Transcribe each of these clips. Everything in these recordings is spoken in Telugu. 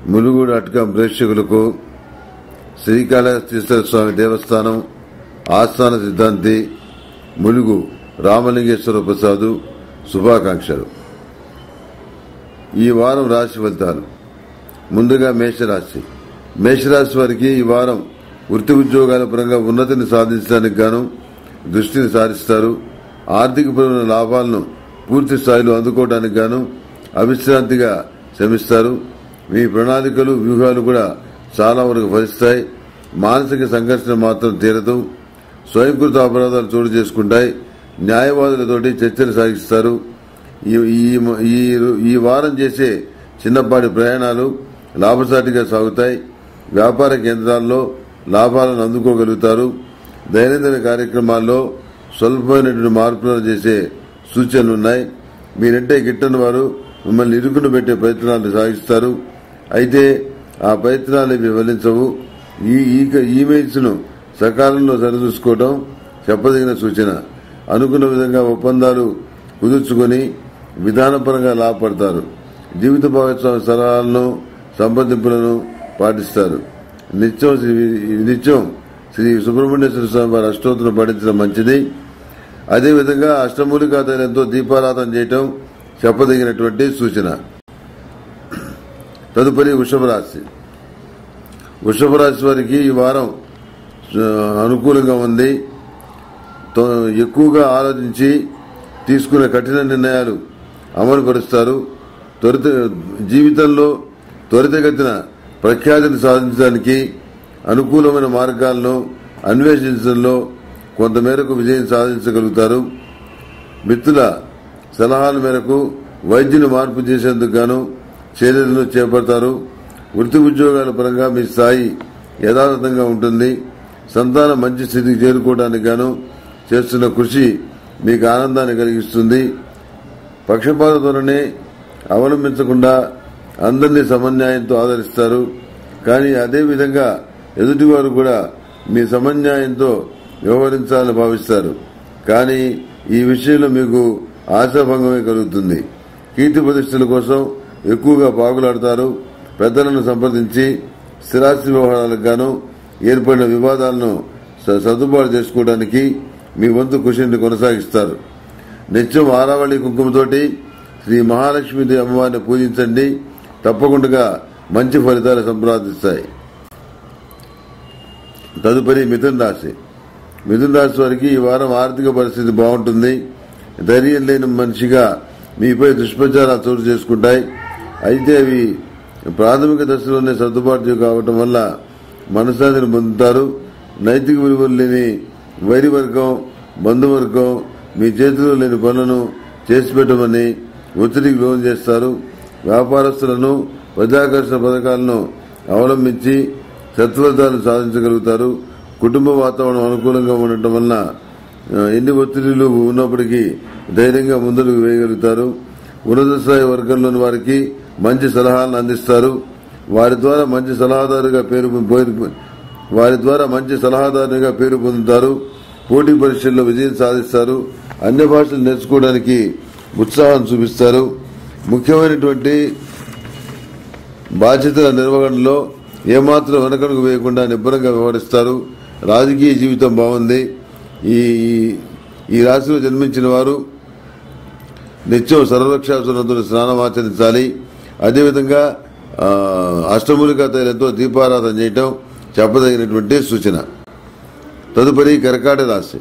ములుగు డాట్ కాం ప్రేక్షకులకు శ్రీకాళహస్తీశ్వర స్వామి దేవస్థానం ఆస్థాన సిద్ధాంతి ములుగు రామలింగేశ్వర ప్రసాదు శుభాకాంక్షలు ఈ వారం రాశి ఫలితాలు ముందుగా మేషరాశి మేషరాశి వారికి ఈ వారం వృత్తి ఉద్యోగాల పరంగా ఉన్నతిని సాధించడానికి గాను దృష్టిని సారిస్తారు ఆర్థికపరమైన లాభాలను పూర్తి స్థాయిలో అందుకోవడానికి గాను అవిశ్రాంతిగా శ్రమిస్తారు మీ ప్రణాళికలు వ్యూహాలు కూడా చాలా వరకు ఫలిస్తాయి మానసిక సంఘర్షణ మాత్రం తీరదు స్వయంకృత అపరాధాలు చోటు చేసుకుంటాయి న్యాయవాదులతోటి చర్చలు సాగిస్తారు ఈ- ఈ- ఈ- ఈ వారం చేసే చిన్నపాటి ప్రయాణాలు లాభసాటిగా సాగుతాయి వ్యాపార కేంద్రాల్లో లాభాలను అందుకోగలుగుతారు దైనందిన కార్యక్రమాల్లో స్వల్పమైనటువంటి మార్పులను చేసే సూచనలున్నాయి మీరంటే గిట్టని వారు మిమ్మల్ని ఇరుకును పెట్టే ప్రయత్నాలు సాగిస్తారు అయితే ఆ ప్రయత్నాలు విఫలించవు ఈ ఈ- ఈమెయిల్స్ ను సకాలంలో సరిచూసుకోవడం చెప్పదగిన సూచన అనుకున్న విధంగా ఒప్పందాలు కుదుర్చుకొని విధానపరంగా లాభపడతారు జీవిత భాగస్వామి సలహాలను సంప్రదింపులను పాటిస్తారు నిత్యం శ్రీ- నిత్యం శ్రీ సుబ్రహ్మణ్యేశ్వర స్వామి వారి అష్టోత్తరం పఠించడం మంచిది అదేవిధంగా అష్టమూలికా తైలంతో దీపారాధన చేయటం చెప్పదగినటువంటి సూచన తదుపరి వృషభ రాశి వృషభ రాశి వారికి ఈ వారం ఆ, అనుకూలంగా ఉంది తో- ఎక్కువగా ఆలోచించి తీసుకునే కఠిన నిర్ణయాలు అమలు పరుస్తారు త్వరిత జీవితంలో త్వరితగతిన ప్రఖ్యాతిని సాధించడానికి అనుకూలమైన మార్గాలను అన్వేషించడంలో కొంతమేరకు విజయం సాధించగలుగుతారు మిత్రుల సలహాల మేరకు వైద్యుని మార్పు చేసేందుకు గాను చర్యలను చేపడతారు వృత్తి ఉద్యోగాల పరంగా మీ స్థాయి యథాతథంగా ఉంటుంది సంతానం మంచి స్థితికి చేరుకోవడానికి గాను చేస్తున్న కృషి మీకు ఆనందాన్ని కలిగిస్తుంది పక్షపాత ధోరణి అవలంబించకుండా అందరినీ సమన్యాయంతో ఆదరిస్తారు కానీ అదే విధంగా ఎదుటివారు కూడా మీ సమన్యాయంతో వ్యవహరించాలని భావిస్తారు కానీ ఈ విషయంలో మీకు ఆశాభంగమే కలుగుతుంది కీర్తి ప్రతిష్టల కోసం ఎక్కువగా పాకులాడతారు పెద్దలను సంప్రదించి స్థిరాస్తి వ్యవహారాలకు గాను ఏర్పడిన వివాదాలను స- సర్దుబాటు చేసుకోవడానికి మీ వంతు కృషిని కొనసాగిస్తారు నిత్యం ఆరావళి కుంకుమతోటి శ్రీ మహాలక్ష్మీదేవి అమ్మవారిని పూజించండి తప్పకుండా మంచి ఫలితాలు సంప్రాప్తిస్తాయి తదుపరి మిథున రాశి మిథున రాశి వారికి ఈ వారం ఆర్థిక పరిస్థితి బాగుంటుంది ధైర్యం లేని మనిషిగా మీపై దుష్ప్రచారాలు చోటు చేసుకుంటాయి అయితే అవి ప్రాథమిక దశలోనే సర్దుబాటు కావటం వల్ల మనశ్శాంతిని పొందుతారు నైతిక విలువలు లేని వైరి వర్గం బంధువర్గం మీ చేతిలో లేని పనులను చేసి పెట్టమని ఒత్తిడికి లోన్ చేస్తారు వ్యాపారస్తులను ప్రజాకర్షణ పథకాలను అవలంబించి సత్ఫలితాలు సాధించగలుగుతారు కుటుంబ వాతావరణం అనుకూలంగా ఉండటం వలన ఆ, ఎన్ని ఒత్తిడిలు ఉన్నప్పటికీ ధైర్యంగా ముందుకు వేయగలుగుతారు ఉన్నత స్థాయి వర్గంలోని వారికి మంచి సలహాలను అందిస్తారు వారి ద్వారా మంచి సలహాదారుగా పేరు పొంది- వారి ద్వారా మంచి సలహాదారునిగా పేరు పొందుతారు పోటీ పరీక్షల్లో విజయం సాధిస్తారు అన్ని భాషలు నేర్చుకోవడానికి ఉత్సాహం చూపిస్తారు ముఖ్యమైనటువంటి బాధ్యతల నిర్వహణలో ఏమాత్రం వెనకడుగు వేయకుండా నిబ్బరంగా వ్యవహరిస్తారు రాజకీయ జీవితం బాగుంది ఈ ఈ- ఈ రాశిలో జన్మించిన వారు నిత్యం సర్వరక్షాసునంతో స్నానం ఆచరించాలి అదేవిధంగా ఆ, అష్టమూలికా తైలంతో దీపారాధన చేయటం చెప్పదగినటువంటి సూచన తదుపరి కర్కాట రాశి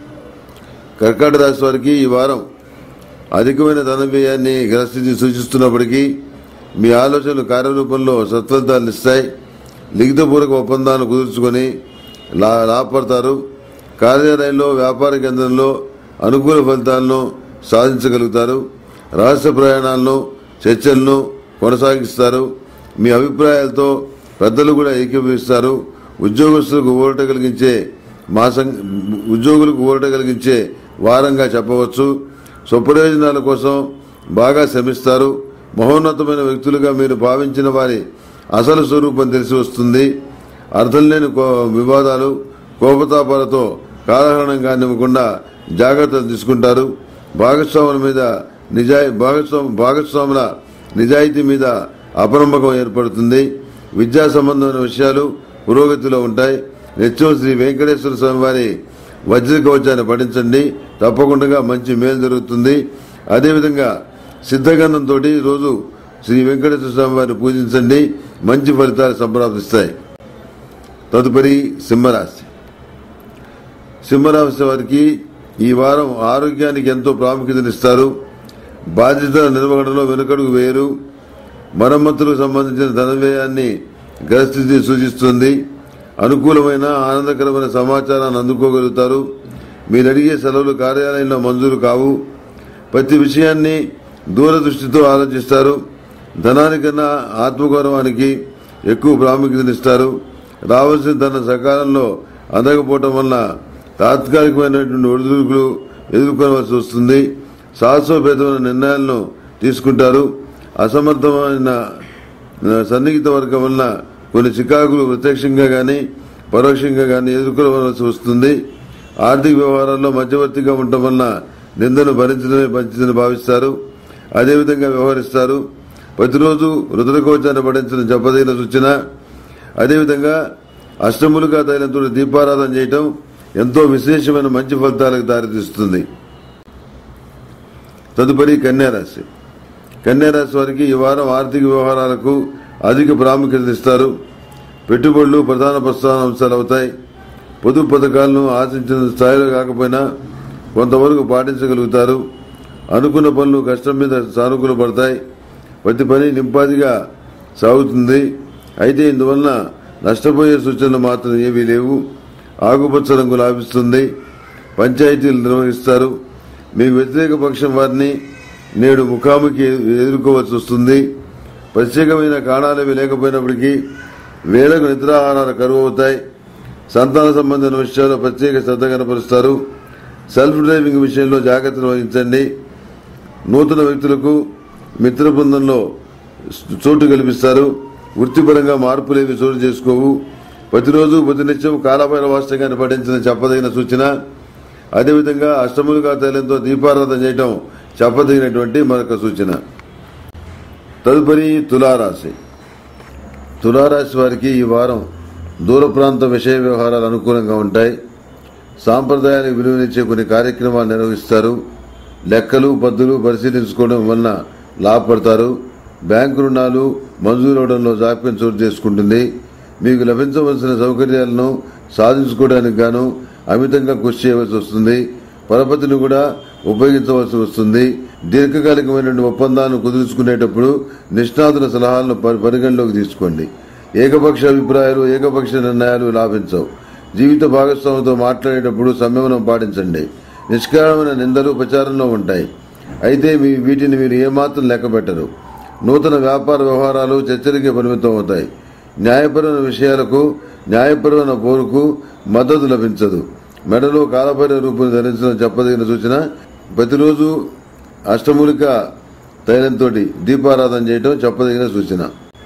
కర్కాట రాశి వారికి ఈ వారం అధికమైన ధన వ్యయాన్ని గ్రస్థితి సూచిస్తున్నప్పటికీ మీ ఆలోచనలు కార్యరూపంలో సత్ఫలితాలను ఇస్తాయి లిఖితపూర్వక ఒప్పందాలను కుదుర్చుకొని లా లాభపడతారు కార్యాలయంలో వ్యాపార కేంద్రంలో అనుకూల ఫలితాలను సాధించగలుగుతారు రహస్య ప్రయాణాలను చర్చలను కొనసాగిస్తారు మీ అభిప్రాయాలతో పెద్దలు కూడా ఏకీభవిస్తారు ఉద్యోగస్తులకు ఊరట కలిగించే మాసం ఉద్యోగులకు ఊరట కలిగించే వారంగా చెప్పవచ్చు స్వప్రయోజనాల కోసం బాగా శ్రమిస్తారు మహోన్నతమైన వ్యక్తులుగా మీరు భావించిన వారి అసలు స్వరూపం తెలిసి వస్తుంది అర్థం లేని కో- వివాదాలు కోపతాపాలతో కాలహరణం కానివ్వకుండా జాగ్రత్తలు తీసుకుంటారు భాగస్వాముల మీద నిజాయి భాగస్వాము భాగస్వాముల నిజాయితీ మీద అపనమ్మకం ఏర్పడుతుంది విద్యా సంబంధమైన విషయాలు పురోగతిలో ఉంటాయి నిత్యం శ్రీ వెంకటేశ్వర స్వామి వారి వజ్ర కవచాన్ని పఠించండి తప్పకుండా మంచి మేలు జరుగుతుంది అదేవిధంగా సిద్ధగంధంతో రోజు శ్రీ వెంకటేశ్వర స్వామి వారిని పూజించండి మంచి ఫలితాలు సంప్రాప్తిస్తాయి తదుపరి సింహరాశి సింహరాశి వారికి ఈ వారం ఆరోగ్యానికి ఎంతో ప్రాముఖ్యతనిస్తారు బాధ్యతల నిర్వహణలో వెనుకడుగు వేయరు మరమ్మతులకు సంబంధించిన ధన వ్యయాన్ని గ్రహస్థితి సూచిస్తుంది అనుకూలమైన ఆనందకరమైన సమాచారాన్ని అందుకోగలుగుతారు మీరు అడిగే సెలవులు కార్యాలయంలో మంజూరు కావు ప్రతి విషయాన్ని దూరదృష్టితో ఆలోచిస్తారు ధనానికన్నా ఆత్మగౌరవానికి ఎక్కువ ప్రాముఖ్యతనిస్తారు రావాల్సిన ధన సకాలంలో అందకపోవటం వల్ల తాత్కాలికమైనటువంటి ఒడిదుడుకులు ఎదుర్కోవలసి వస్తుంది సాహసోపేతమైన నిర్ణయాలను తీసుకుంటారు అసమర్థమైన సన్నిహిత వర్గం వలన కొన్ని చికాకులు ప్రత్యక్షంగా గాని పరోక్షంగా గాని ఎదుర్కోవలసి వస్తుంది ఆర్థిక వ్యవహారాల్లో మధ్యవర్తిగా ఉండటం వలన నిందను భరించడమే మంచిదని భావిస్తారు అదేవిధంగా వ్యవహరిస్తారు ప్రతిరోజు రుద్రకోచాన్ని పఠించడం చెప్పదగిన సూచన అదేవిధంగా అష్టములుగా తైలంతో దీపారాధన చేయటం ఎంతో విశేషమైన మంచి ఫలితాలకు దారితీస్తుంది తదుపరి కన్యారాశి కన్యారాశి వారికి ఈ వారం ఆర్థిక వ్యవహారాలకు అధిక ప్రాముఖ్యత ఇస్తారు పెట్టుబడులు ప్రధాన ప్రస్థాన అంశాలు అవుతాయి పొదుపు పథకాలను ఆశించిన స్థాయిలో కాకపోయినా కొంతవరకు పాటించగలుగుతారు అనుకున్న పనులు కష్టం మీద సానుకూల పడతాయి ప్రతి పని నింపాదిగా సాగుతుంది అయితే ఇందువలన నష్టపోయే సూచనలు మాత్రం ఏవీ లేవు ఆకుపచ్చ రంగు లాభిస్తుంది పంచాయతీలు నిర్వహిస్తారు మీకు వ్యతిరేక పక్షం వారిని నేడు ముఖాముఖి ఎదుర్కోవాల్సి వస్తుంది ప్రత్యేకమైన కారణాలేవి లేకపోయినప్పటికీ వేలకు నిద్రాహారాలు కరువు అవుతాయి సంతాన సంబంధించిన విషయాల్లో ప్రత్యేక శ్రద్ధ కనపరుస్తారు సెల్ఫ్ డ్రైవింగ్ విషయంలో జాగ్రత్తలు వహించండి నూతన వ్యక్తులకు మిత్ర బృందంలో చోటు కల్పిస్తారు వృత్తిపరంగా మార్పులేవి చోటు చేసుకోవు ప్రతిరోజు ప్రతినిత్యం కాలభైర వాస్తవాన్ని పఠించిన చెప్పదగిన సూచన అదేవిధంగా అష్టములుగా తైలంతో దీపారాధన చేయటం చెప్పదగినటువంటి మరొక సూచన తదుపరి తులారాశి తులారాశి వారికి ఈ వారం దూర ప్రాంత విషయ వ్యవహారాలు అనుకూలంగా ఉంటాయి సాంప్రదాయానికి విలువనిచ్చే కొన్ని కార్యక్రమాలు నిర్వహిస్తారు లెక్కలు పద్దులు పరిశీలించుకోవడం వలన లాభపడతారు బ్యాంకు రుణాలు మంజూరవడంలో జాప్యం చోటు చేసుకుంటుంది మీకు లభించవలసిన సౌకర్యాలను సాధించుకోవడానికి గాను అమితంగా కృషి చేయవలసి వస్తుంది పరపతిని కూడా ఉపయోగించవలసి వస్తుంది దీర్ఘకాలికమైనటువంటి ఒప్పందాలను కుదుర్చుకునేటప్పుడు నిష్ణాతుల సలహాలను పరి- పరిగణలోకి తీసుకోండి ఏకపక్ష అభిప్రాయాలు ఏకపక్ష నిర్ణయాలు లాభించవు జీవిత భాగస్వామితో మాట్లాడేటప్పుడు సంయమనం పాటించండి నిష్కారమైన నిందలు ప్రచారంలో ఉంటాయి అయితే మీ వీటిని మీరు ఏమాత్రం లెక్క పెట్టరు నూతన వ్యాపార వ్యవహారాలు చర్చలకే పరిమితం అవుతాయి న్యాయపరమైన విషయాలకు న్యాయపరమైన పోరుకు మద్దతు లభించదు మెడలో కాలపైన రూపును ధరించడం చెప్పదగిన సూచన ప్రతిరోజు అష్టమూలిక తైలంతో దీపారాధన చేయడం చెప్పదగిన సూచన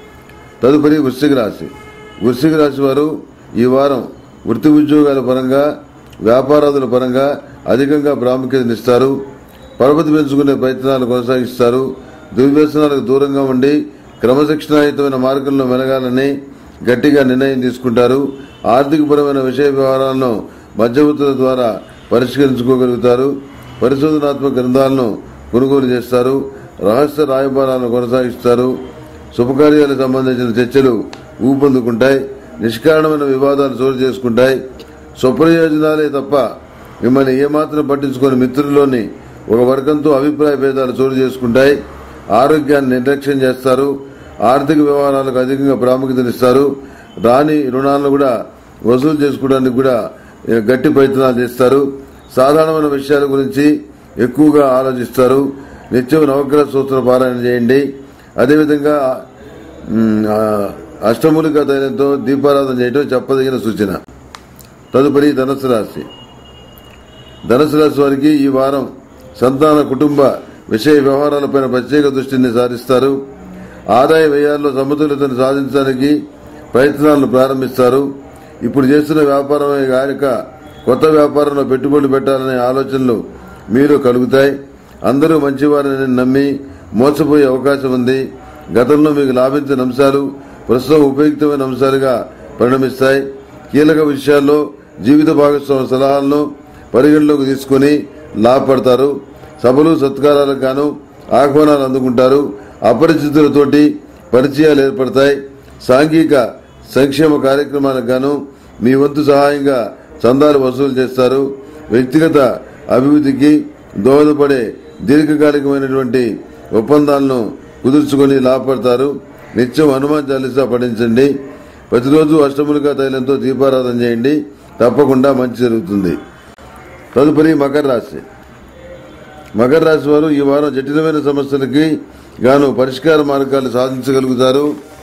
తదుపరి వృశ్చిక రాశి వృశ్చిక రాశి వారు ఈ వారం వృత్తి ఉద్యోగాల పరంగా వ్యాపారాదుల పరంగా అధికంగా ప్రాముఖ్యతనిస్తారు పరపతి పెంచుకునే ప్రయత్నాలు కొనసాగిస్తారు దుర్వ్యసనాలకు దూరంగా ఉండి క్రమశిక్షణాయుతమైన మార్గంలో మెలగాలని గట్టిగా నిర్ణయం తీసుకుంటారు ఆర్థికపరమైన విషయ వ్యవహారాలను మధ్యవర్తుల ద్వారా పరిష్కరించుకోగలుగుతారు పరిశోధనాత్మక గ్రంథాలను కొనుగోలు చేస్తారు రహస్య రాయబారాలను కొనసాగిస్తారు శుభకార్యాలకు సంబంధించిన చర్చలు ఊపందుకుంటాయి నిష్కారణమైన వివాదాలు చోటు చేసుకుంటాయి స్వప్రయోజనాలే తప్ప మిమ్మల్ని ఏమాత్రం పట్టించుకొని మిత్రుల్లోని ఒక వర్గంతో అభిప్రాయ భేదాలు చోటు చేసుకుంటాయి ఆరోగ్యాన్ని నిర్లక్ష్యం చేస్తారు ఆర్థిక వ్యవహారాలకు అధికంగా ప్రాముఖ్యతనిస్తారు రాని రుణాలను కూడా వసూలు చేసుకోవడానికి కూడా ఏ, గట్టి ప్రయత్నాలు చేస్తారు సాధారణమైన విషయాల గురించి ఎక్కువగా ఆలోచిస్తారు నిత్యం నవగ్రహ సూత్ర పారాయణ చేయండి అదేవిధంగా ఉమ్, ఆ, అష్టమూలిక తైలంతో దీపారాధన చేయడం చెప్పదగిన సూచన తదుపరి ధనుసు రాశి ధనుసు రాశి వారికి ఈ వారం సంతాన కుటుంబ విషయ వ్యవహారాలపైన ప్రత్యేక దృష్టిని సారిస్తారు ఆదాయ వ్యయాల్లో సమతుల్యతను సాధించడానికి ప్రయత్నాలను ప్రారంభిస్తారు ఇప్పుడు చేస్తున్న వ్యాపారమే గాయక కొత్త వ్యాపారంలో పెట్టుబడులు పెట్టాలనే ఆలోచనలు మీరు కలుగుతాయి అందరూ మంచివారని నమ్మి మోసపోయే అవకాశం ఉంది గతంలో మీకు లాభించిన అంశాలు ప్రస్తుతం ఉపయుక్తమైన అంశాలుగా పరిణమిస్తాయి కీలక విషయాల్లో జీవిత భాగస్వామి సలహాలను పరిగణలోకి తీసుకుని లాభపడతారు సభలు సత్కారాలకు గాను ఆహ్వానాలు అందుకుంటారు అపరిచితులతోటి పరిచయాలు ఏర్పడతాయి సాంఘిక సంక్షేమ కార్యక్రమాలకు గాను మీ వంతు సహాయంగా చందాలు వసూలు చేస్తారు వ్యక్తిగత అభివృద్ధికి దోహదపడే దీర్ఘకాలికమైనటువంటి ఒప్పందాలను కుదుర్చుకొని లాభపడతారు నిత్యం హనుమాన్ చాలీసా పఠించండి ప్రతిరోజు అష్టములుగా తైలంతో దీపారాధన చేయండి తప్పకుండా మంచి జరుగుతుంది తదుపరి మకర రాశి మకర రాశి వారు ఈ వారం జటిలమైన సమస్యలకి గాను పరిష్కార మార్గాలు సాధించగలుగుతారు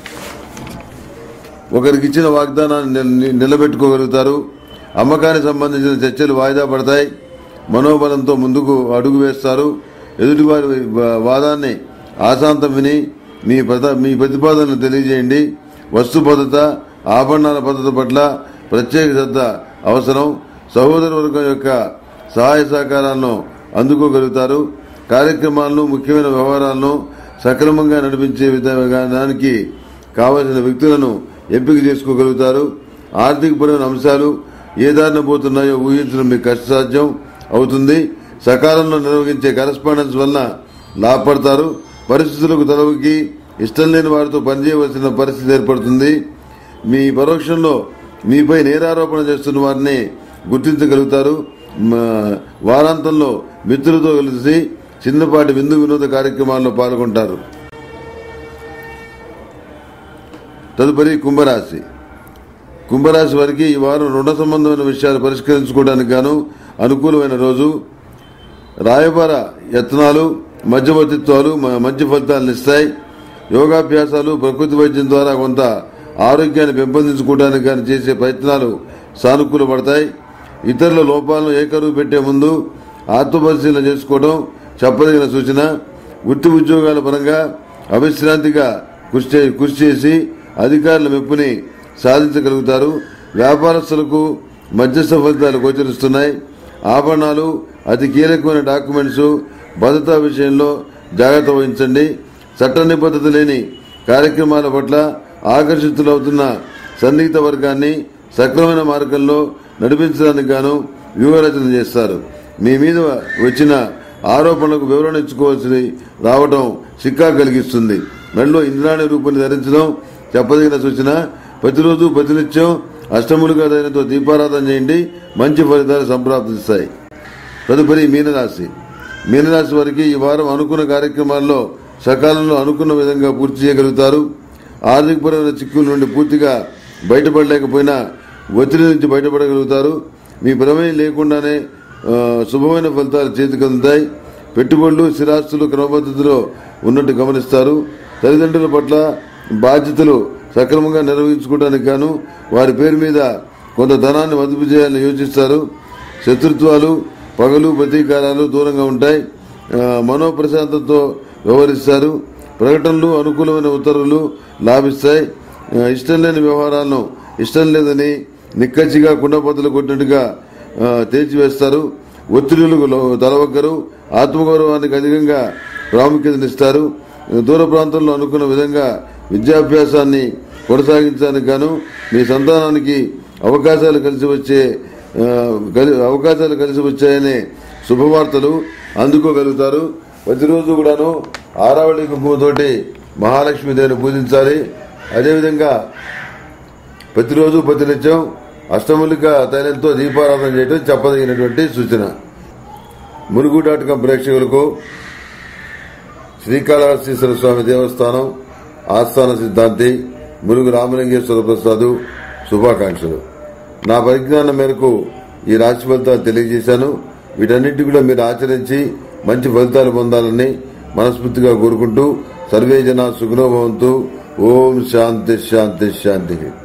ఒకరికి ఇచ్చిన వాగ్దానాన్ని నిల- నిలబెట్టుకోగలుగుతారు అమ్మకానికి సంబంధించిన చర్చలు వాయిదా పడతాయి మనోబలంతో ముందుకు అడుగు వేస్తారు ఎదుటివారి వా- వాదాన్ని ఆశాంతం విని మీ ప్రత మీ ప్రతిపాదనలు తెలియజేయండి వస్తు భద్రత ఆభరణాల భద్రత పట్ల ప్రత్యేక శ్రద్ధ అవసరం సహోదర వర్గం యొక్క సహాయ సహకారాలను అందుకోగలుగుతారు కార్యక్రమాలను ముఖ్యమైన వ్యవహారాలను సక్రమంగా నడిపించే విధానానికి కావలసిన వ్యక్తులను ఎంపిక చేసుకోగలుగుతారు ఆర్థికపరమైన అంశాలు ఏ దారిన పోతున్నాయో ఊహించడం మీకు కష్టసాధ్యం అవుతుంది సకాలంలో నిర్వహించే కరస్పాండెన్స్ వలన లాభపడతారు పరిస్థితులకు తలవుకి ఇష్టం లేని వారితో పనిచేయవలసిన పరిస్థితి ఏర్పడుతుంది మీ పరోక్షంలో మీపై నేరారోపణ చేస్తున్న వారిని గుర్తించగలుగుతారు మ, వారాంతంలో మిత్రులతో కలిసి చిన్నపాటి విందు వినోద కార్యక్రమాల్లో పాల్గొంటారు తదుపరి కుంభరాశి కుంభరాశి వారికి ఈ వారం రుణ సంబంధమైన విషయాలు పరిష్కరించుకోవడానికి గాను అనుకూలమైన రోజు రాయబార యత్నాలు మధ్యవర్తిత్వాలు మ- మంచి ఫలితాలను ఇస్తాయి యోగాభ్యాసాలు ప్రకృతి వైద్యం ద్వారా కొంత ఆరోగ్యాన్ని పెంపొందించుకోవడానికి కానీ చేసే ప్రయత్నాలు సానుకూల పడతాయి ఇతరుల లోపాలను ఏకరువు పెట్టే ముందు ఆత్మపరిశీలన చేసుకోవడం చెప్పదగిన సూచన వృత్తి ఉద్యోగాల పరంగా అవిశ్రాంతిగా కృషి చే- కృషి చేసి అధికారుల మెప్పుని సాధించగలుగుతారు వ్యాపారస్తులకు మధ్యస్థ ఫలితాలు గోచరిస్తున్నాయి ఆభరణాలు అతి కీలకమైన డాక్యుమెంట్స్ భద్రతా విషయంలో జాగ్రత్త వహించండి చట్ట నిబద్ధత లేని కార్యక్రమాల పట్ల ఆకర్షితులవుతున్న సన్నిహిత వర్గాన్ని సక్రమైన మార్గంలో నడిపించడానికి గాను వ్యూహరచన చేస్తారు మీ మీద వచ్చిన ఆరోపణలకు వివరణ ఇచ్చుకోవాల్సి రావడం సిక్కా కలిగిస్తుంది మెడలో ఇంద్రాణి రూపాన్ని ధరించడం చెప్పదగిన సూచన ప్రతిరోజు ప్రతినిత్యం అష్టములుగా దైనంతో దీపారాధన చేయండి మంచి ఫలితాలు సంప్రాప్తిస్తాయి తదుపరి మీనరాశి మీనరాశి వారికి ఈ వారం అనుకున్న కార్యక్రమాల్లో సకాలంలో అనుకున్న విధంగా పూర్తి చేయగలుగుతారు ఆర్థికపరమైన చిక్కుల నుండి పూర్తిగా బయటపడలేకపోయినా ఒత్తిడి నుంచి బయటపడగలుగుతారు మీ ప్రమేయం లేకుండానే ఆ, శుభమైన ఫలితాలు చేతికి అందుతాయి పెట్టుబడులు స్థిరాస్తులు క్రమపద్ధతిలో ఉన్నట్టు గమనిస్తారు తల్లిదండ్రుల పట్ల బాధ్యతలు సక్రమంగా నిర్వహించుకోవడానికి గాను వారి పేరు మీద కొంత ధనాన్ని మదుపు చేయాలని యోచిస్తారు శత్రుత్వాలు పగలు ప్రతీకారాలు దూరంగా ఉంటాయి ఆ, మనోప్రశాంతతో వ్యవహరిస్తారు ప్రకటనలు అనుకూలమైన ఉత్తర్వులు లాభిస్తాయి ఆ, ఇష్టం లేని వ్యవహారాలను ఇష్టం లేదని నిక్కచ్చిగా కుండపోతలు కొట్టినట్టుగా ఆ, తేల్చివేస్తారు ఒత్తిడులకు లో- తలవగ్గరు ఆత్మగౌరవానికి అధికంగా ప్రాముఖ్యతనిస్తారు దూర ప్రాంతంలో అనుకున్న విధంగా విద్యాభ్యాసాన్ని కొనసాగించడానికి గాను మీ సంతానానికి అవకాశాలు కలిసి వచ్చే ఆ, కలి- అవకాశాలు కలిసి వచ్చాయనే శుభవార్తలు అందుకోగలుగుతారు ప్రతిరోజు కూడాను ఆరావళి కుంకుమతోటి మహాలక్ష్మి దేవిని పూజించాలి అదేవిధంగా ప్రతిరోజు ప్రతినిత్యం అష్టములిక తైలంతో దీపారాధన చేయడం చెప్పదగినటువంటి సూచన మురుగు డాట్ కాం ప్రేక్షకులకు శ్రీకాళహస్తీశ్వర స్వామి దేవస్థానం ఆస్థాన సిద్ధాంతి మురుగు రామలింగేశ్వర ప్రసాద్ శుభాకాంక్షలు నా పరిజ్ఞానం మేరకు ఈ రాశి ఫలితాలు తెలియజేశాను వీటన్నిటి కూడా మీరు ఆచరించి మంచి ఫలితాలు పొందాలని మనస్ఫూర్తిగా కోరుకుంటూ సర్వే జన సుఖనోభవంతు ఓం శాంతి శాంతి శాంతి